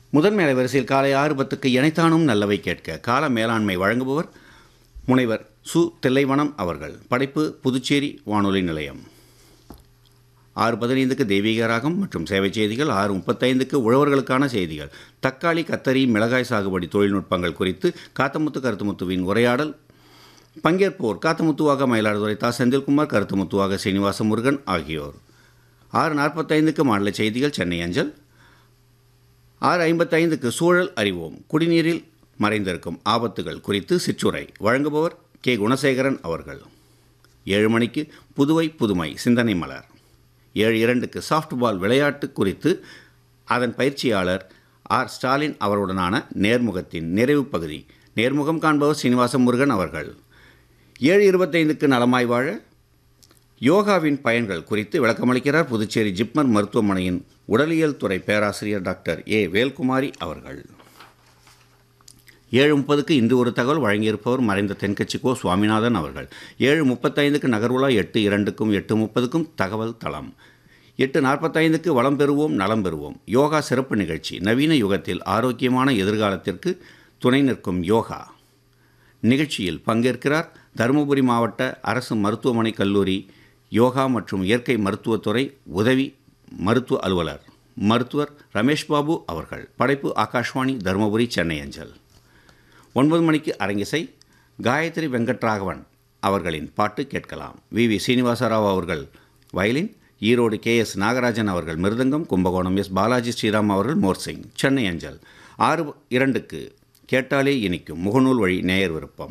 முதன்மை அலைவரிசையில் காலை ஆறு பத்துக்கு இணைத்தானும் நல்லவை கேட்க கால மேலாண்மை வழங்குபவர் முனைவர் சு தில்லைவனம் அவர்கள் படைப்பு புதுச்சேரி வானொலி நிலையம் ஆறு பதினைந்துக்கு தெய்வீக ராகம் மற்றும் சேவை செய்திகள் ஆறு முப்பத்தைந்துக்கு உழவர்களுக்கான செய்திகள் தக்காளி கத்தரி மிளகாய் சாகுபடி தொழில்நுட்பங்கள் குறித்து காத்தமுத்து கருத்துமுத்துவின் உரையாடல் பங்கேற்போர் காத்தமுத்துவாக மயிலாடுதுறை தா செந்தில்குமார் கருத்துமுத்துவாக சீனிவாச முருகன் ஆகியோர் ஆறு நாற்பத்தைந்துக்கு மாநில செய்திகள் சென்னை அஞ்சல் ஆறு ஐம்பத்தைந்துக்கு சூழல் அறிவோம் குடிநீரில் மறைந்திருக்கும் ஆபத்துகள் குறித்து சிற்றுரை வழங்குபவர் கே குணசேகரன் அவர்கள் ஏழு மணிக்கு புதுவை புதுமை சிந்தனை மலர் ஏழு இரண்டுக்கு சாஃப்ட்பால் விளையாட்டு குறித்து அதன் பயிற்சியாளர் ஆர் ஸ்டாலின் அவருடனான நேர்முகத்தின் நிறைவு பகுதி நேர்முகம் காண்பவர் சீனிவாச முருகன் அவர்கள் ஏழு இருபத்தைந்துக்கு நலமாய் வாழ யோகாவின் பயன்கள் குறித்து விளக்கமளிக்கிறார் புதுச்சேரி ஜிப்மர் மருத்துவமனையின் உடலியல் துறை பேராசிரியர் டாக்டர் ஏ வேல்குமாரி அவர்கள் ஏழு முப்பதுக்கு இன்று ஒரு தகவல் வழங்கியிருப்பவர் மறைந்த தென்கட்சி கோ சுவாமிநாதன் அவர்கள் ஏழு முப்பத்தைந்துக்கு நகர்வுலா எட்டு இரண்டுக்கும் எட்டு முப்பதுக்கும் தகவல் தளம் எட்டு நாற்பத்தைந்துக்கு வளம் பெறுவோம் நலம் பெறுவோம் யோகா சிறப்பு நிகழ்ச்சி நவீன யுகத்தில் ஆரோக்கியமான எதிர்காலத்திற்கு துணை நிற்கும் யோகா நிகழ்ச்சியில் பங்கேற்கிறார் தருமபுரி மாவட்ட அரசு மருத்துவமனை கல்லூரி யோகா மற்றும் இயற்கை மருத்துவத்துறை உதவி மருத்துவ அலுவலர் மருத்துவர் ரமேஷ் பாபு அவர்கள் படைப்பு ஆகாஷ்வாணி தருமபுரி சென்னை அஞ்சல் ஒன்பது மணிக்கு அரங்கிசை காயத்ரி வெங்கட்ராகவன் அவர்களின் பாட்டு கேட்கலாம் வி வி சீனிவாசராவ் அவர்கள் violin Erode K S Nagarajan அவர்கள் மிருதங்கம் கும்பகோணம் எஸ் பாலாஜி ஸ்ரீராம் அவர்கள் மோர்சிங் சென்னை அஞ்சல் ஆறு இரண்டுக்கு கேட்டாலே இனிக்கும் முகநூல் வழி நேயர் விருப்பம்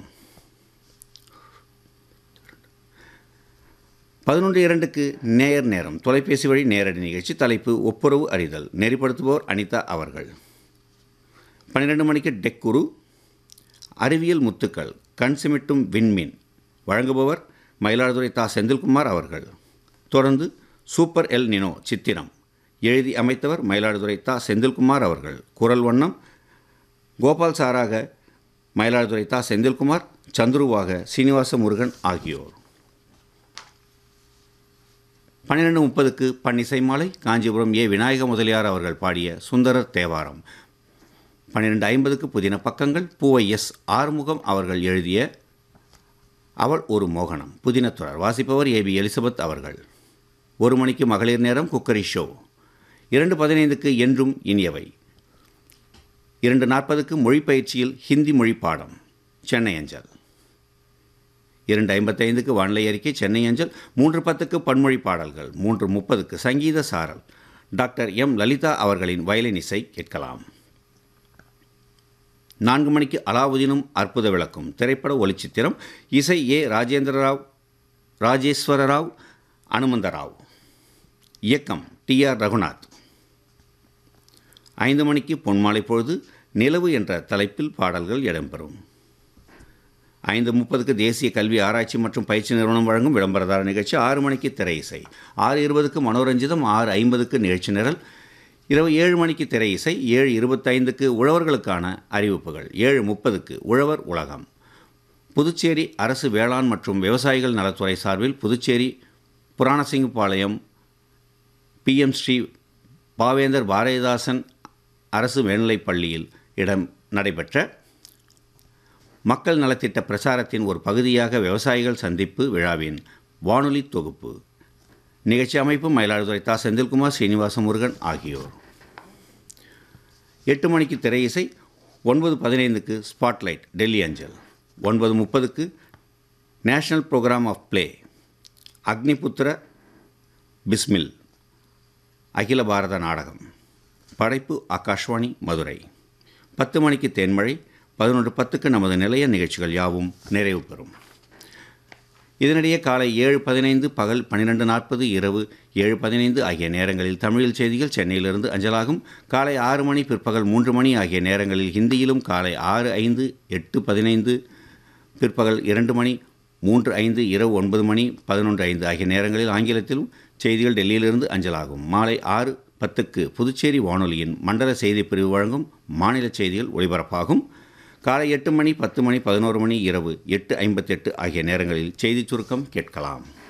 பதினொன்று இரண்டுக்கு நேயர் நேரம் தொலைபேசி வழி நேரடி நிகழ்ச்சி தலைப்பு ஒப்புரவு அறிதல் நெறிப்படுத்துபவர் அனிதா அவர்கள் பன்னிரெண்டு மணிக்கு டெக்குரு அறிவியல் முத்துக்கள் கண் சிமிட்டும் விண்மீன் வழங்குபவர் மயிலாடுதுறை தா செந்தில்குமார் அவர்கள் தொடர்ந்து சூப்பர் எல் நினோ சித்திரம் எழுதி அமைத்தவர் மயிலாடுதுறை தா செந்தில்குமார் அவர்கள் குரல் வண்ணம் கோபால் சாராக மயிலாடுதுறை தா செந்தில்குமார் சந்துருவாக சீனிவாச முருகன் ஆகியோர் பன்னிரெண்டு முப்பதுக்கு பன்னிசை மாலை காஞ்சிபுரம் ஏ விநாயக முதலியார் அவர்கள் பாடிய சுந்தரர் தேவாரம் பன்னிரெண்டு ஐம்பதுக்கு புதின பக்கங்கள் பூவை எஸ் ஆறுமுகம் அவர்கள் எழுதிய அவள் ஒரு மோகனம் புதினத்துறர் வாசிப்பவர் ஏபி எலிசபெத் அவர்கள் ஒரு மணிக்கு மகளிர் நேரம் குக்கரி ஷோ இரண்டு பதினைந்துக்கு என்றும் இனியவை இரண்டு நாற்பதுக்கு மொழி பயிற்சியில் ஹிந்தி மொழி பாடம் சென்னை அஞ்சல் இரண்டு ஐம்பத்தைந்துக்கு வானிலை அறிக்கை சென்னை அஞ்சல் மூன்று பத்துக்கு பன்மொழி பாடல்கள் மூன்று முப்பதுக்கு சங்கீத சாரல் டாக்டர் எம் லலிதா அவர்களின் வயலின் இசை கேட்கலாம் நான்கு மணிக்கு அலாவுதீனும் அற்புத விளக்கும் திரைப்பட ஒளிச்சித்திரம் இசை ஏ ராஜேந்திர ராவ் ராஜேஸ்வர ராவ் அனுமந்தராவ் இயக்கம் டி ஆர் ரகுநாத் ஐந்து மணிக்கு பொன்மாலை பொழுது நிலவு என்ற தலைப்பில் பாடல்கள் இடம்பெறும் ஐந்து முப்பதுக்கு தேசிய கல்வி ஆராய்ச்சி மற்றும் பயிற்சி நிறுவனம் வழங்கும் விளம்பரதார நிகழ்ச்சி ஆறு மணிக்கு திரை இசை ஆறு இருபதுக்கு மனோரஞ்சிதம் ஆறு ஐம்பதுக்கு நிகழ்ச்சி நிரல் இரவு ஏழு மணிக்கு திரை இசை ஏழு இருபத்தைந்துக்கு உழவர்களுக்கான அறிவிப்புகள் ஏழு முப்பதுக்கு உழவர் உலகம் புதுச்சேரி அரசு வேளாண் மற்றும் விவசாயிகள் நலத்துறை சார்பில் புதுச்சேரி புராணசிங்கபாளையம் பிஎம் ஸ்ரீ பாவேந்தர் பாரதிதாசன் அரசு மேல்நிலைப் பள்ளியில் இடம் நடைபெற்ற மக்கள் நலத்திட்ட பிரச்சாரத்தின் ஒரு பகுதியாக விவசாயிகள் சந்திப்பு விழாவின் வானொலி தொகுப்பு நிகழ்ச்சி அமைப்பு மயிலாடுதுறை தா செந்தில்குமார் ஸ்ரீனிவாச முருகன் ஆகியோர் எட்டு மணிக்கு திரை இசை ஒன்பது பதினைந்துக்கு ஸ்பாட்லைட் டெல்லி அஞ்சல் ஒன்பது முப்பதுக்கு national programme of play Agniputra Bismil அகில பாரத நாடகம் படைப்பு ஆகாஷ்வாணி மதுரை பத்து மணிக்கு தேன்மழை பதினொன்று பத்துக்கு நமது நிலைய நிகழ்ச்சிகள் யாவும் நிறைவு பெறும் இதனிடையே காலை ஏழு பதினைந்து பகல் பன்னிரெண்டு நாற்பது இரவு ஏழு பதினைந்து ஆகிய நேரங்களில் தமிழில் செய்திகள் சென்னையிலிருந்து அஞ்சலாகும் காலை ஆறு மணி பிற்பகல் மூன்று மணி ஆகிய நேரங்களில் ஹிந்தியிலும் காலை ஆறு ஐந்து எட்டு பதினைந்து பிற்பகல் இரண்டு மணி மூன்று ஐந்து இரவு ஒன்பது மணி பதினொன்று ஐந்து ஆகிய நேரங்களில் ஆங்கிலத்திலும் செய்திகள் டெல்லியிலிருந்து அஞ்சலாகும் மாலை ஆறு பத்துக்கு புதுச்சேரி வானொலியின் மண்டல செய்திப் பிரிவு வழங்கும் மாநில செய்திகள் ஒலிபரப்பாகும் காலை எட்டு மணி பத்து மணி பதினோரு மணி இரவு எட்டு ஐம்பத்தெட்டு ஆகிய நேரங்களில் செய்திச் சுருக்கம் கேட்கலாம்